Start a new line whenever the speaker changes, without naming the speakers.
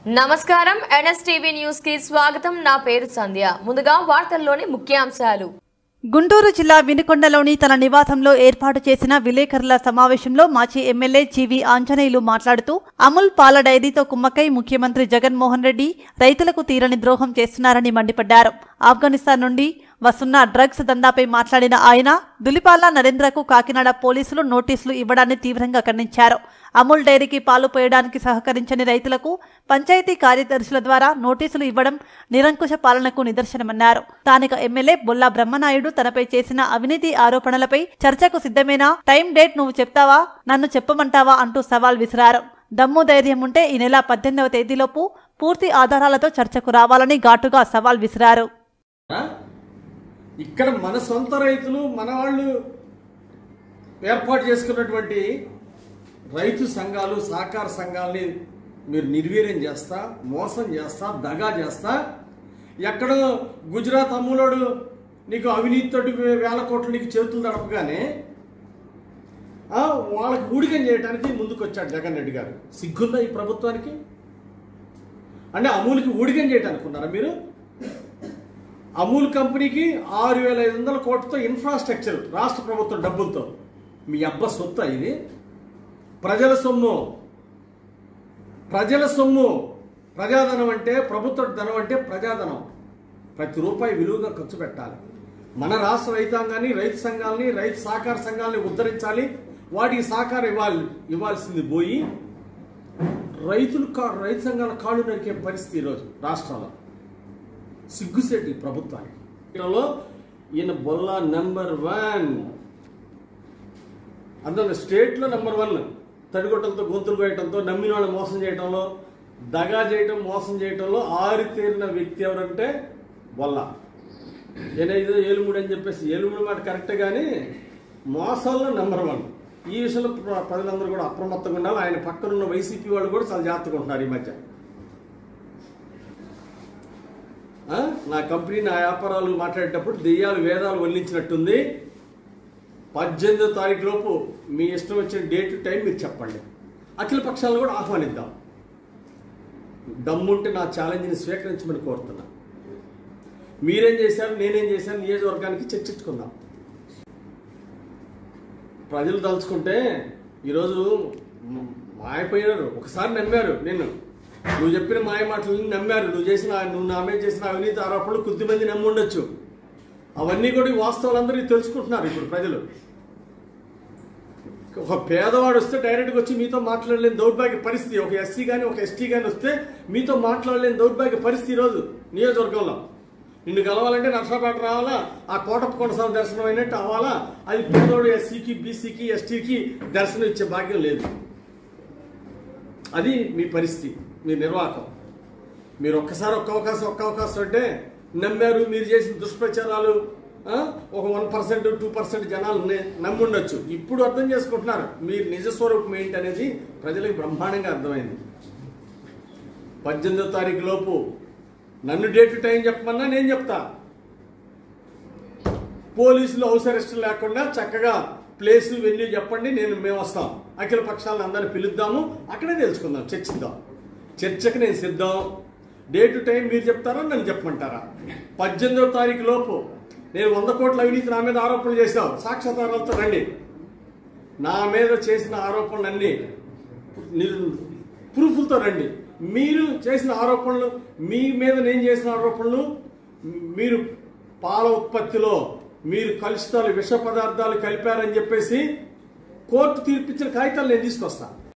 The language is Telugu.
నమస్కారం ఎన్ఎస్టీవీ న్యూస్ కి స్వాగతం నా పేరు సంధ్య ముందుగా వార్తల్లోని ముఖ్యాంశాలు
గుంటూరు జిల్లా వినుకొండలోని తన నివాసంలో ఏర్పాటు చేసిన విలేకరుల సమావేశంలో మాజీ ఎమ్మెల్యే జీవి ఆంజనేయులు మాట్లాడుతూ అమూల్ పాల డైరీతో కుమ్మక్కై ముఖ్యమంత్రి జగన్మోహన్ రెడ్డి రైతులకు తీరని ద్రోహం చేస్తున్నారని మండిపడ్డారు ఆఫ్ఘనిస్తాన్ నుండి వస్తున్న డ్రగ్స్ దందాపై మాట్లాడిన ఆయన దులిపాల నరేంద్రకు కాకినాడ పోలీసులు నోటీసులు ఇవ్వడాన్ని తీవ్రంగా ఖండించారు అమూల్ డైరీకి పాలు పోయడానికి సహకరించని రైతులకు పంచాయతీ కార్యదర్శుల ద్వారా నోటీసులు ఇవ్వడం నిరంకుశ పాలనకు నిదర్శనమన్నారు స్థానిక ఎమ్మెల్యే బొల్లా బ్రహ్మనాయుడు తనపై చేసిన అవినీతి ఆరోపణలపై చర్చకు సిద్ధమేనా టైం డేట్ నువ్వు చెప్తావా నన్ను చెప్పమంటావా అంటూ సవాల్ విసిరారు దమ్ము ధైర్యం ఉంటే ఈ నెల పద్దెనిమిదవ తేదీలోపు పూర్తి ఆధారాలతో చర్చకు రావాలని ఘాటుగా సవాల్ విసిరారు
ఆ? ఇక్కడ మన సొంత రైతులు మన వాళ్ళు ఏర్పాటు చేసుకున్నటువంటి రైతు సంఘాలు సహకార సంఘాలని మీరు నిర్వీర్యం చేస్తా మోసం చేస్తా దగా చేస్తా ఎక్కడో గుజరాత్ అమ్ములోడు నీకు అవినీతితోటి వేల కోట్లు నీకు చేతులు తడపగానే ఆ, వాళ్ళకి ఊడికం చేయడానికి ముందుకు వచ్చాడు జగన్ రెడ్డి గారు సిగ్గుందా ఈ ప్రభుత్వానికి అంటే అమూల్కి ఊడికం చేయడానికి ఉన్నారా మీరు అమూల్ కంపెనీకి ఆరు వేల ఐదు వందల కోట్లతో ఇన్ఫ్రాస్ట్రక్చర్ రాష్ట్ర ప్రభుత్వం డబ్బులతో మీ అబ్బ సొత్తా ఇది ప్రజల సొమ్ము ప్రజల సొమ్ము ప్రజాధనం అంటే ప్రభుత్వ ధనం అంటే ప్రజాధనం ప్రతి రూపాయి విలువగా ఖర్చు పెట్టాలి మన రాష్ట్ర రైతాంగాన్ని రైతు సంఘాలని రైతు సహకార సంఘాలని ఉద్ధరించాలి వాటికి సహకారం ఇవ్వాలి ఇవ్వాల్సింది పోయి రైతులు కా రైతు సంఘాల కాళ్ళు నరికే పరిస్థితి ఈరోజు రాష్ట్రంలో సిగ్గుసేటి ఈ ప్రభుత్వానికి వీళ్ళలో ఈయన బొల్లా నెంబర్ వన్ అందులో స్టేట్లో నెంబర్ వన్ తడిగొట్టలతో గొంతులు కోయటంతో నమ్మిన వాళ్ళని మోసం చేయటంలో దగా చేయటం మోసం చేయటంలో ఆరితేరిన వ్యక్తి ఎవరంటే బొల్ల ఈయన ఏదో ఏలుముడి అని చెప్పేసి ఏలుముడి మాట కరెక్టే కానీ మోసాల్లో నెంబర్ వన్ ఈ విషయంలో ప్ర- ప్రజలందరూ కూడా అప్రమత్తంగా ఉండాలి ఆయన పక్కనున్న వైసీపీ వాళ్ళు కూడా చాలా జాగ్రత్తగా ఉంటున్నారు ఈ మధ్య ఆ? నా కంపెనీ నా వ్యాపారాలు మాట్లాడేటప్పుడు దెయ్యాలు వేదాలు వల్లించినట్టుంది పద్దెనిమిదో తారీఖు లోపు మీ ఇష్టం వచ్చిన డేట్ టైం మీరు చెప్పండి అఖిల పక్షాలను కూడా ఆహ్వానిద్దాం దమ్ముంటే నా ఛాలెంజ్ని స్వీకరించమని కోరుతున్నా మీరేం చేశారు నేనేం చేశాను నియోజకవర్గానికి చర్చించుకుందాం ప్రజలు తలుచుకుంటే ఈరోజు మ- మాయపోయినారు ఒకసారి నమ్మారు నేను నువ్వు చెప్పిన మాయ మాటలని నమ్మారు నువ్వు చేసిన నువ్వు నా మీద చేసిన అవినీతి ఆరోపణలు కొద్దిమంది నమ్మి ఉండొచ్చు అవన్నీ కూడా ఈ వాస్తవాలందరూ తెలుసుకుంటున్నారు ఇప్పుడు ప్రజలు ఒక పేదవాడు వస్తే డైరెక్ట్గా వచ్చి మీతో మాట్లాడలేని దౌర్భాగ్య పరిస్థితి ఒక ఎస్సీ కానీ ఒక ఎస్టీ కానీ వస్తే మీతో మాట్లాడలేని దౌర్భాగ్య పరిస్థితి ఈరోజు నియోజకవర్గంలో నిన్ను కలవాలంటే నర్సాపేట రావాలా ఆ కోటప్ప కొండస్వామి దర్శనం అయినట్టు అవ్వాలా అది పేదోడు ఎస్సీకి బీసీకి ఎస్టీకి దర్శనం ఇచ్చే భాగ్యం లేదు అది మీ పరిస్థితి మీ నిర్వాహకం మీరు ఒక్కసారి ఒక్క అవకాశం ఒక్క అవకాశం అంటే నమ్మారు మీరు చేసిన దుష్ప్రచారాలు ఆ, ఒక వన్ పర్సెంట్ టూ పర్సెంట్ జనాలు నే- నమ్మి ఉండొచ్చు ఇప్పుడు అర్థం చేసుకుంటున్నారు మీరు నిజ స్వరూపం ఏంటి అనేది ప్రజలకు బ్రహ్మాండంగా అర్థమైంది పద్దెనిమిదో తారీఖు లోపు నన్ను డేట్ టైం చెప్పమన్నా నేను చెప్తా పోలీసులు హౌస్ అరెస్ట్ లేకుండా చక్కగా ప్లేస్ వెన్యూ చెప్పండి నేను మేము వస్తాం అఖిల పక్షాలను అందరిని పిలుద్దాము అక్కడే తెలుసుకుందాం చర్చిద్దాం చర్చకు నేను సిద్ధం డేట్ టైం మీరు చెప్తారా నన్ను చెప్పమంటారా పద్దెనిమిదో తారీఖు లోపు నేను వంద కోట్ల అవినీతి నా మీద ఆరోపణలు చేశావు సాక్ష్యాధారాలతో రండి నా మీద చేసిన ఆరోపణలన్నీ నిర్- ప్రూఫ్లతో రండి మీరు చేసిన ఆరోపణలు మీ మీద నేను చేసిన ఆరోపణలు మీరు పాల ఉత్పత్తిలో మీరు కలుషితాలు విష పదార్థాలు కలిపారని చెప్పేసి కోర్టు తీర్పిచ్చిన కాగితాలు నేను తీసుకొస్తాను